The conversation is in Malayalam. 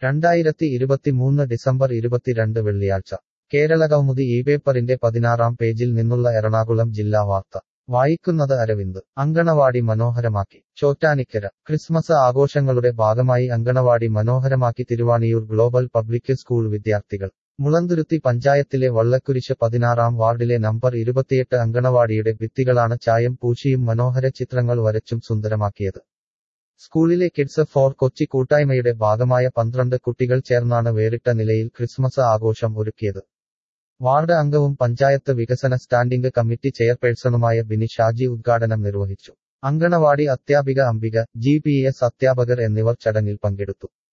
രണ്ടായിരത്തി ഇരുപത്തിമൂന്ന് ഡിസംബർ ഇരുപത്തിരണ്ട് വെള്ളിയാഴ്ച കേരളകൗമുദി ഈ പേപ്പറിന്റെ പതിനാറാം പേജിൽ നിന്നുള്ള എറണാകുളം ജില്ലാ വാർത്ത വായിക്കുന്നത് അരവിന്ദ് അങ്കണവാടി മനോഹരമാക്കി ചോറ്റാനിക്കര ക്രിസ്മസ് ആഘോഷങ്ങളുടെ ഭാഗമായി അങ്കണവാടി മനോഹരമാക്കി തിരുവാണിയൂർ ഗ്ലോബൽ പബ്ലിക് സ്കൂൾ വിദ്യാർത്ഥികൾ മുളന്തുരുത്തി പഞ്ചായത്തിലെ വള്ളക്കുരിശ് പതിനാറാം വാർഡിലെ നമ്പർ ഇരുപത്തിയെട്ട് അങ്കണവാടിയുടെ ഭിത്തികളാണ് ചായം പൂശിയും മനോഹര ചിത്രങ്ങൾ വരച്ചും സുന്ദരമാക്കിയത് സ്കൂളിലെ കിഡ്സ് ഫോർ കൊച്ചി കൂട്ടായ്മയുടെ ഭാഗമായ പന്ത്രണ്ട് കുട്ടികൾ ചേർന്നാണ് വേറിട്ട നിലയിൽ ക്രിസ്മസ് ആഘോഷം ഒരുക്കിയത് വാർഡ് അംഗവും പഞ്ചായത്ത് വികസന സ്റ്റാൻഡിംഗ് കമ്മിറ്റി ചെയർപേഴ്സണുമായ ബിനി ഷാജി ഉദ്ഘാടനം നിർവഹിച്ചു അങ്കണവാടി അധ്യാപിക അംബിക ജി പി എസ് അധ്യാപകർ എന്നിവർ ചടങ്ങിൽ പങ്കെടുത്തു